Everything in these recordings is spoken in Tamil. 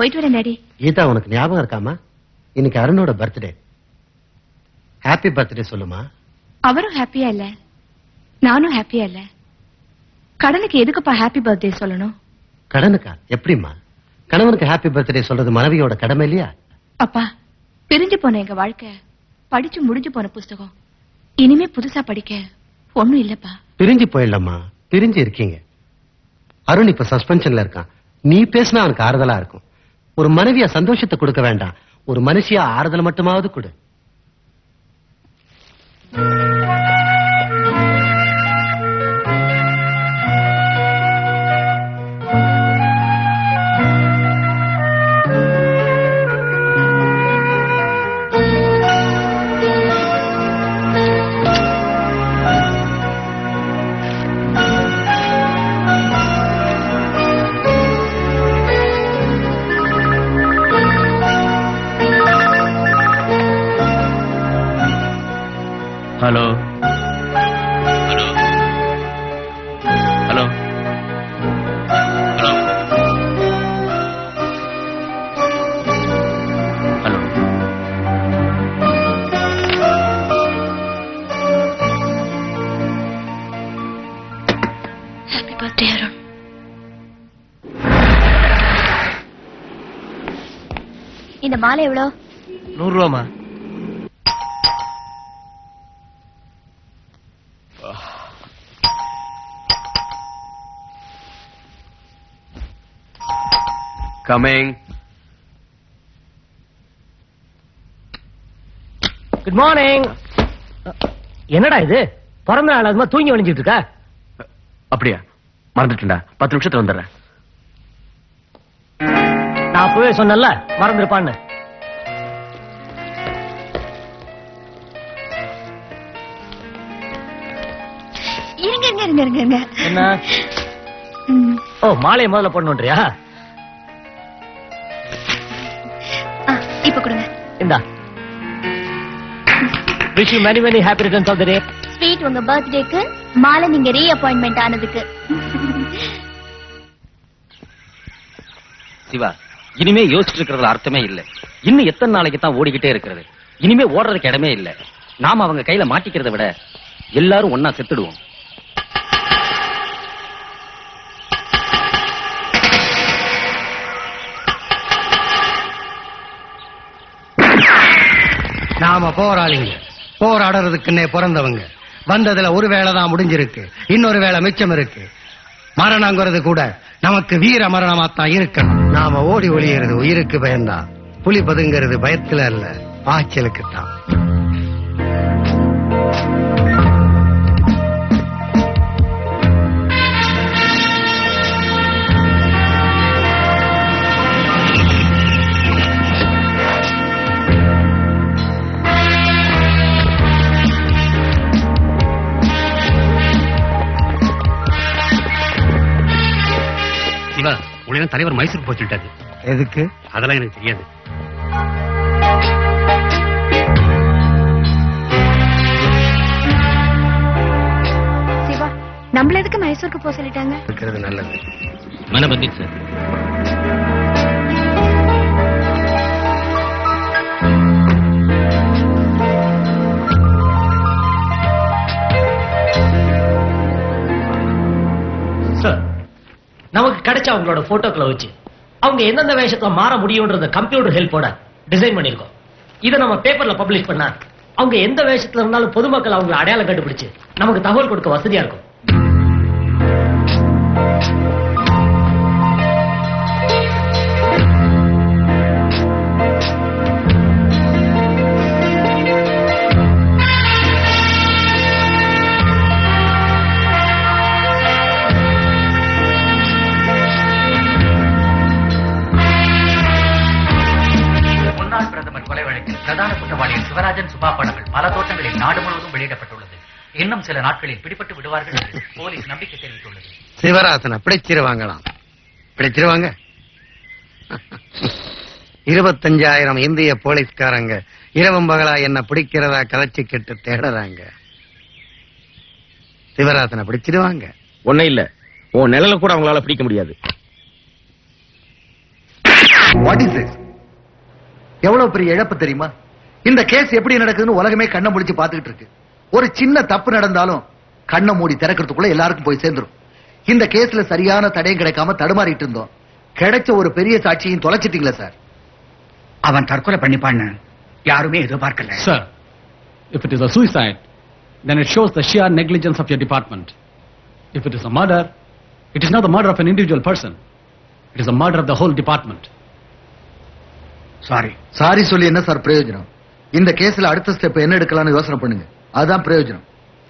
போயிட்டு வரேன் டாடி கீதா உனக்கு ஞாபகம் இருக்காமா இன்னைக்கு அருணோட பர்த்டே ஹாப்பி பர்த்டே சொல்லுமா அவரும் ஹாப்பியா இல்ல நானும் ஹாப்பியா இல்ல கடனுக்கு எதுக்குப்பா ஹாப்பி பர்த்டே சொல்லணும் கடனுக்கா எப்படிம்மா கணவனுக்கு ஹாப்பி பர்த்டே சொல்றது மனைவியோட கடமை இல்லையா அப்பா பிரிஞ்சு போன எங்க வாழ்க்கை படிச்சு முடிஞ்சு போன புஸ்தகம் இனிமே புதுசா படிக்க ஒண்ணும் இல்லப்பா பிரிஞ்சு போயிடலாமா பிரிஞ்சு இருக்கீங்க அருண் இப்ப சஸ்பென்ஷன்ல இருக்கான் நீ பேசினா அவனுக்கு ஆறுதலா இருக்கும் ஒரு மனைவியா சந்தோஷத்தை கொடுக்க வேண்டாம் ஒரு மனுஷியா ஆறுதல் மட்டுமாவது கொடு hello hello hello hello hello happy birthday Arun இந்த மாலை எவ்வளோ நூறு ரூபாமா கமிங் குட் மார்னிங் என்னடா இது பிறந்த நாள் அதுமா தூங்கி வழிஞ்சிட்டு இருக்கா அப்படியா மறந்துட்டேன்டா பத்து நிமிஷத்துல வந்துடுறேன் நான் அப்பவே சொன்னேன்ல மறந்துருப்பான்னு இருங்க இருங்க இருங்க இருங்க இருங்க என்ன ம். ஓ மாலையை முதல்ல போடணுன்றியா ஆ, இப்ப கொடுங்க இந்தா wish you many many happy returns of the day sweet உங்க பர்த்டேக்கு மாலை நீங்க ரீ அப்பாயின்மெண்ட் ஆனதுக்கு சிவா இனிமே யோசிச்சுட்டு இருக்கிறதுல அர்த்தமே இல்ல இன்னும் எத்தனை நாளைக்கு தான் ஓடிக்கிட்டே இருக்கிறது இனிமே ஓடுறதுக்கு இடமே இல்ல நாம அவங்க கையில மாட்டிக்கிறத விட எல்லாரும் ஒன்னா செத்துடுவோம் நாம போராளிங்க போராடுறதுக்குன்னே பிறந்தவங்க வந்ததுல ஒரு வேலை தான் முடிஞ்சிருக்கு இன்னொரு வேலை மிச்சம் இருக்கு மரணங்கிறது கூட நமக்கு வீர மரணமா தான் இருக்கணும் நாம ஓடி ஒளியறது உயிருக்கு பயந்தான் புலி பதுங்கிறது பயத்துல அல்ல பாய்ச்சலுக்கு தான் சிவா உடனே தலைவர் மைசூர் போக சொல்லிட்டாரு எதுக்கு அதெல்லாம் எனக்கு தெரியாது சிவா நம்மள எதுக்கு மைசூருக்கு போக சொல்லிட்டாங்க இருக்கிறது நல்லது மன பந்திட் சார் சார் நமக்கு கிடைச்ச அவங்களோட போட்டோக்களை வச்சு அவங்க எந்தெந்த வேஷத்துல மாற முடியும்ன்றத கம்ப்யூட்டர் ஹெல்ப்போட டிசைன் பண்ணிருக்கோம் இதை நம்ம பேப்பர்ல பப்ளிஷ் பண்ணா அவங்க எந்த வேஷத்துல இருந்தாலும் பொதுமக்கள் அவங்களை அடையாளம் கண்டுபிடிச்சு நமக்கு தகவல் கொடுக்க வசதியா இருக்கும் முன்னாள் பிரதமர் கொலை வழக்கில் பிரதான குற்றவாளியின் சிவராஜன் சுபா படங்கள் பல தோட்டங்களில் நாடு முழுவதும் வெளியிடப்பட்டுள்ளது இன்னும் சில நாட்களில் பிடிபட்டு விடுவார்கள் என்று போலீஸ் நம்பிக்கை தெரிவித்துள்ளது சிவராசனை பிடிச்சிருவாங்களாம் பிடிச்சிருவாங்க இருபத்தஞ்சாயிரம் இந்திய போலீஸ்காரங்க இரவும் பகலா என்ன பிடிக்கிறதா கதைச்சிக்கிட்டு தேடுறாங்க சிவராசனை பிடிச்சிருவாங்க ஒண்ணே இல்ல உன் நிழல கூட அவங்களால பிடிக்க முடியாது வாட் இஸ் திஸ் எவ்வளவு பெரிய இழப்பு தெரியுமா இந்த கேஸ் எப்படி நடக்குதுன்னு உலகமே கண்ணை முடிச்சு பாத்துக்கிட்டு இருக்கு ஒரு சின்ன தப்பு நடந்தாலும் கண்ணை மூடி திறக்கிறதுக்குள்ள எல்லாருக்கும் போய் சேர்ந்துரும் இந்த கேஸ்ல சரியான தடையும் கிடைக்காம தடுமாறிட்டு இருந்தோம் கிடைச்ச ஒரு பெரிய சாட்சியும் தொலைச்சிட்டீங்களா சார் அவன் தற்கொலை பண்ணிப்பான்னு யாருமே எதிர்பார்க்கல Sir, if it is a suicide, then it shows the sheer negligence of your department. If it is a murder, it is not the murder of an individual person. It is a murder of the whole department. Sorry sorry சொல்லி என்ன சார் பிரயோஜனம் இந்த கேஸ்ல அடுத்த ஸ்டெப் என்ன எடுக்கலாம்னு யோசனை பண்ணுங்க அதுதான் பிரயோஜனம்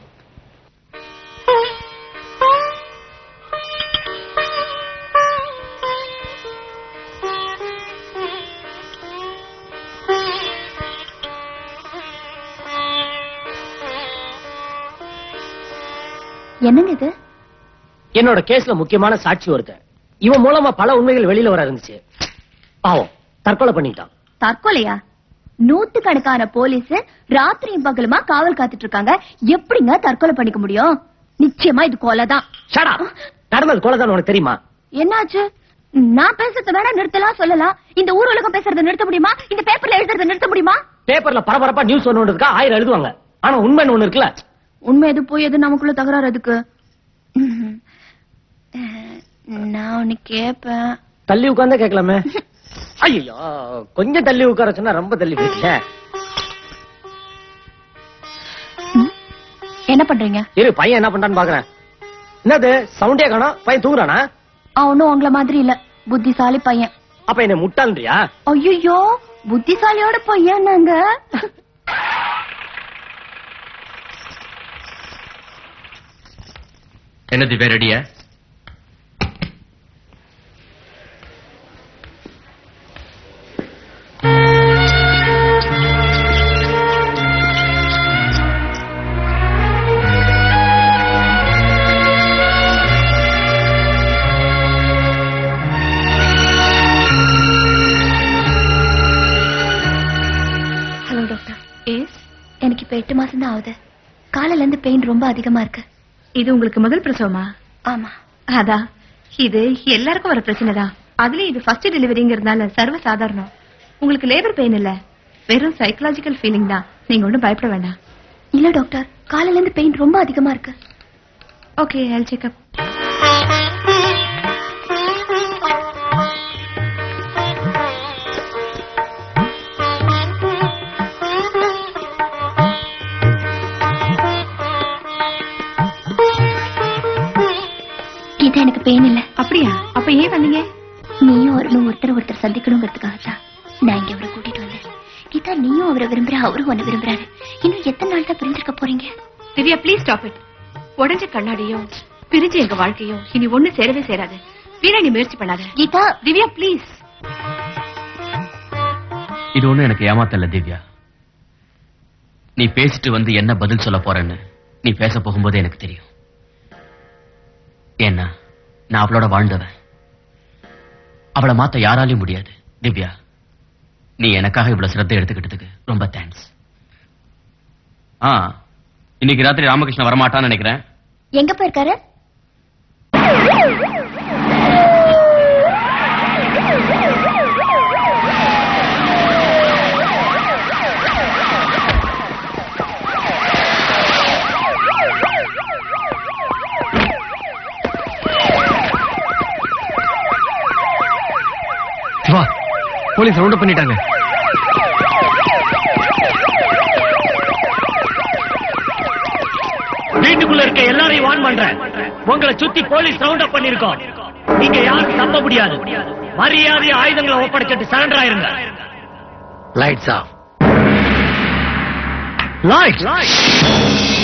என்னங்க இது என்னோட கேஸ்ல முக்கியமான சாட்சி ஒருத்தன் இவன் மூலமா பல உண்மைகள் வெளியில வர இருந்துச்சு பாவம் தற்கொலை பண்ணிட்டான் தற்கொலையா நூத்துக்கணக்கான போலீஸ் ராத்திரியும் பகலுமா காவல் காத்துட்டு இருக்காங்க எப்படிங்க தற்கொலை பண்ணிக்க முடியும் நிச்சயமா இது கொலைதான் ஷடா நடந்தது கொலை தான் உனக்கு தெரியுமா என்னாச்சு நான் பேசுறத வேணா நிறுத்தலாம் சொல்லலாம் இந்த ஊர் உலகம் பேசுறத நிறுத்த முடியுமா இந்த பேப்பர்ல எழுதுறத நிறுத்த முடியுமா பேப்பர்ல பரபரப்பா நியூஸ் ஒண்ணுக்கா ஆயிரம் எழுதுவாங்க ஆனா உண்மைன்னு ஒண்ணு இருக்குல்ல உண்மை எது போய் எது நமக்குள்ள தகராறு அதுக்கு ம்ஹும். அஹ், நான் ஒண்ணு கேப்பேன் தள்ளி உட்கார்ந்தா கேட்கலாமே ஐயோ கொஞ்சம் தள்ளி உட்கார சொன்னா ரொம்ப தள்ளி போயிட்டீங்க என்ன பண்றீங்க இரு பையன் என்ன பண்றான்னு பாக்குறேன் என்னது சவுண்டே காணோம் பையன் தூங்குறானா அவனும் உங்கள மாதிரி இல்ல புத்திசாலி பையன் அப்ப என்ன முட்டாள்ன்றியா ஐயோ புத்திசாலியோட பையன் நாங்க என்ன திவ்யா ரெடியா ஹலோ டாக்டர் எஸ் எனக்கு இப்ப எட்டு மாசம் தான் ஆகுது காலையில இருந்து பெயின் ரொம்ப அதிகமா இருக்கு இது உங்களுக்கு முதல் பிரசவமா ஆமா அதான் இது எல்லாருக்கும் வர பிரச்சனை தான் அதுலயும் இது ஃபர்ஸ்ட் டெலிவரிங்கிறதுனால சர்வ சாதாரணம் உங்களுக்கு லேபர் பெயின் இல்ல வெறும் சைக்கலாஜிக்கல் ஃபீலிங் தான் நீங்க ஒன்றும் பயப்பட வேண்டாம் இல்ல டாக்டர் காலையில இருந்து பெயின் ரொம்ப அதிகமா இருக்கு ஓகே ஐல் செக்அப் இது எனக்கு பெயின் இல்ல அப்படியா அப்ப ஏன் வந்தீங்க நீயும் அவரும் ஒருத்தர் ஒருத்தர் சந்திக்கணுங்கிறதுக்காக தான் நான் இங்க அவரை கூட்டிட்டு வந்தேன் கீதா நீயும் அவரை விரும்புற அவரும் உன்னை விரும்புறாரு இன்னும் எத்தனை நாள் தான் பிரிஞ்சிருக்க போறீங்க திவ்யா ப்ளீஸ் ஸ்டாப் இட் உடஞ்ச கண்ணாடியும் பிரிஞ்ச எங்க வாழ்க்கையும் இனி ஒண்ணு சேரவே சேராது வீணா நீ முயற்சி பண்ணாத கீதா திவ்யா ப்ளீஸ் இது ஒண்ணும் எனக்கு ஏமாத்தல திவ்யா நீ பேசிட்டு வந்து என்ன பதில் சொல்ல போறேன்னு நீ பேச போகும்போது எனக்கு தெரியும் ஏன்னா நான் அவளோட வாழ்ந்தவன் அவளை மாத்த யாராலையும் முடியாது திவ்யா நீ எனக்காக இவ்வளவு சிரத்தை எடுத்துக்கிட்டதுக்கு ரொம்ப தேங்க்ஸ் ஆ இன்னைக்கு ராத்திரி ராமகிருஷ்ணன் வரமாட்டான்னு நினைக்கிறேன் எங்க போயிருக்காரு சிவா போலீஸ் ரவுண்ட் பண்ணிட்டாங்க வீட்டுக்குள்ள இருக்க எல்லாரையும் வான் பண்றேன் உங்களை சுத்தி போலீஸ் ரவுண்ட் அப் பண்ணிருக்கோம் நீங்க யாரும் தப்ப முடியாது மரியாதை ஆயுதங்களை ஒப்படைச்சிட்டு சரண்டர் ஆயிருங்க லைட்ஸ் ஆஃப் லைட்